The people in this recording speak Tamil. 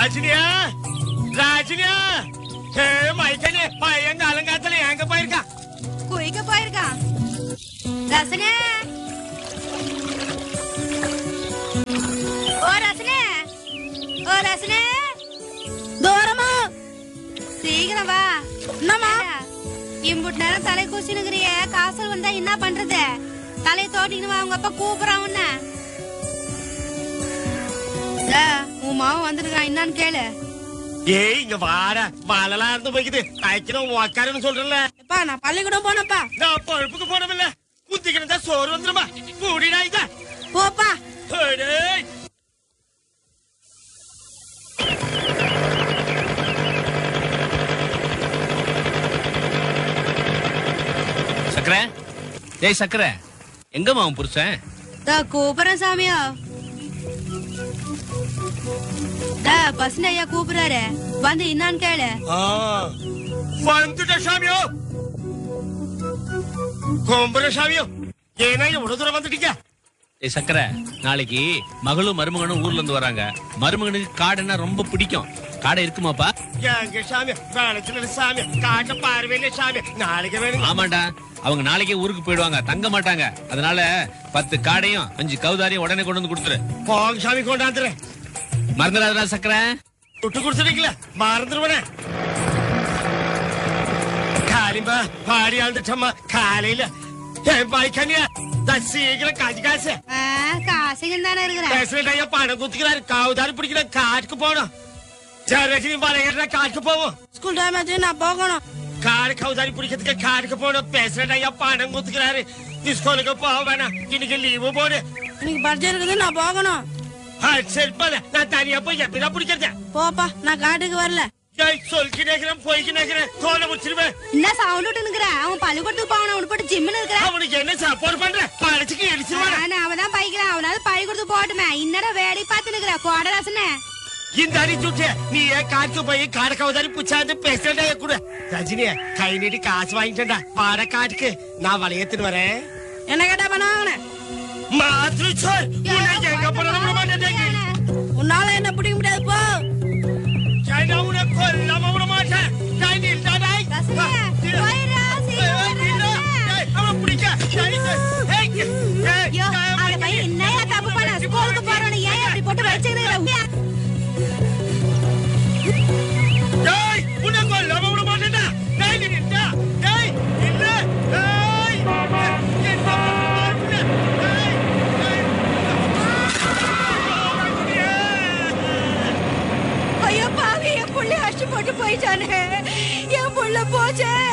ராஜினியா ராஜினியா ஹே மைக்கனே பையன் காலங்காத்துல எங்க போயிருக்கா குயிக்க போயிருக்கான் ரசனே ஓ ரசனே ஓ ரசனே தூரமா சீக்கிரம் வா என்னம்மா இம்புட்டு நேரம் தலை கூச்சினுங்கிறிய காசல் வந்தா என்ன பண்றது தலையை தோட்டின்னு வா உங்க அப்பா கூப்பிடுறான் உன்ன டே, உன் மாவன் வந்திருக்கான் என்னன்னு கேளு ஏய் இங்க வாடா மழலாம் இருந்து போய்க்குது தைக்கணும் உக்காருன்னு சொல்றேன்ல அப்பா நான் பள்ளிக்கூடம் போனப்பா நான் பழுப்புக்கு போனமில்ல குத்திக்கணும் தான் சோறு வந்துருமா கூடிடா இத போப்பா டேய் சக்கர டேய் சக்கர எங்கம்மா உன் புருஷன் டா கூப்பிடுறேன் சாமியா டா பசங்க ஐயா கூப்பிடுறாரு வந்து என்னான்னு கேளு ஆ, வந்துட்ட சாமியோ கும்புற சாமியோ ஏன்னா எவ்வளவு தூரம் வந்துட்டீங்க டேய் சக்கர நாளைக்கு மகளும் மருமகனும் ஊர்ல இருந்து வராங்க மருமகனுக்கு காடுன்னா ரொம்ப பிடிக்கும் காடை இருக்குமாப்பா எங்க சாமி வேலைச்சு சாமி காட்ட பார்வையில சாமி நாளைக்கு வேணுங்க ஆமாண்டா அவங்க நாளைக்கே ஊருக்கு போயிடுவாங்க தங்க மாட்டாங்க அதனால பத்து காடையும் அஞ்சு கவுதாரியும் உடனே கொண்டு வந்து கொடுத்துரு போங்க சாமி கொண்டாந்துறேன் மறந்துடாதடா சக்கர விட்டு கொடுத்துட்டீங்களா மறந்துடுவனே காலிம்பா பாடி ஆழ்ந்துட்டம்மா காலையில என் பாய்க்கனியா சீக்கிரம் காஜி காசு ஆ, காசுங்க தானே இருக்கிறேன் பேசுறேன் ஐயா பணம் குத்துக்கிறாரு காவுதாரி பிடிக்கிற காட்டுக்கு போகணும் ஜரஜினி வளையற காட்டுக்கு போவோம் ஸ்கூல் டைம் ஆச்சு நான் போகணும் காடு கவுதாரி பிடிக்கிறதுக்கு காட்டுக்கு போகணும் பேசுறேன் ஐயா பணம் குத்துக்கிறாரு ஸ்கூலுக்கு போக வேணாம் இன்னைக்கு லீவு போடு இன்னைக்கு பர்ஜர் இருக்குது நான் போகணும் ஆ, சரி போல நான் தனியா போய் எப்படிதான் பிடிக்கிறது போப்பா நான் காட்டுக்கு வரல ஏய், சொல்லிக்கு நேக்கிறேன் போய்க்கு நேக்கிறேன் தோலை முடிச்சிருவேன் என்ன சவுண்ட் விட்டு நிக்கிறேன் அவன் பள்ளிக்கூடத்துக்கு போகணும் அவனு போட்டு ஜிம்னு இருக்கிறான் அவனுக்கு என்ன சாப்பாடு பண்ற பழச்சுக்கு இடிச்சிருவான் அவன் தான் பைக்கிறான் அவனாவது பள்ளிக்கூடத்துக்கு போட்டுமே இன்னடா வேடி பார்த்து நிக்கிறேன் போட ரசனே இந்த அடி சுட்டு நீ ஏன் காட்டுக்கு போய் காட கவுதாரி புச்சாந்து பேசுறா கூட ரஜினி கை நீட்டி காசு வாங்கிட்டா வாட காட்டுக்கு நான் வளையத்துன்னு வரேன் என்ன கேட்டா பண்ண வாங்கினேன் மாதிரி சொல் உன்னை எங்க போனாலும் விட மாட்டேன் உன்னால என்ன பிடிக்க முடியாது போ நான் உன்னை கொல்லாம விட மாட்டேன் டேய், நில்டா, டேய். ரசனே, டேய், போயிடுறா, சீக்கிரம் டேய், போயிடுறா, நில்டா. ரசனே. டேய், அவனை பிடிக்க. டேய், டேய், டேய், ஐயோ, டேய், அந்த பையன் என்னையா தப்பு பண்ண? ஸ்கூலுக்கு போறவனை ஏன் இப்படி போட்டு வச்சுக்கிட்டு டேய், உன்னை கொல்லாம விட மாட்டேன்டா. டேய், நீ நில்டா. டேய், நில்லு. டேய், என்ன பண்ணுற? டேய், டேய். ஐயோ பாவி என் புள்ளை அடிச்சு போட்டு போயிட்டானே என் புள்ள போச்சே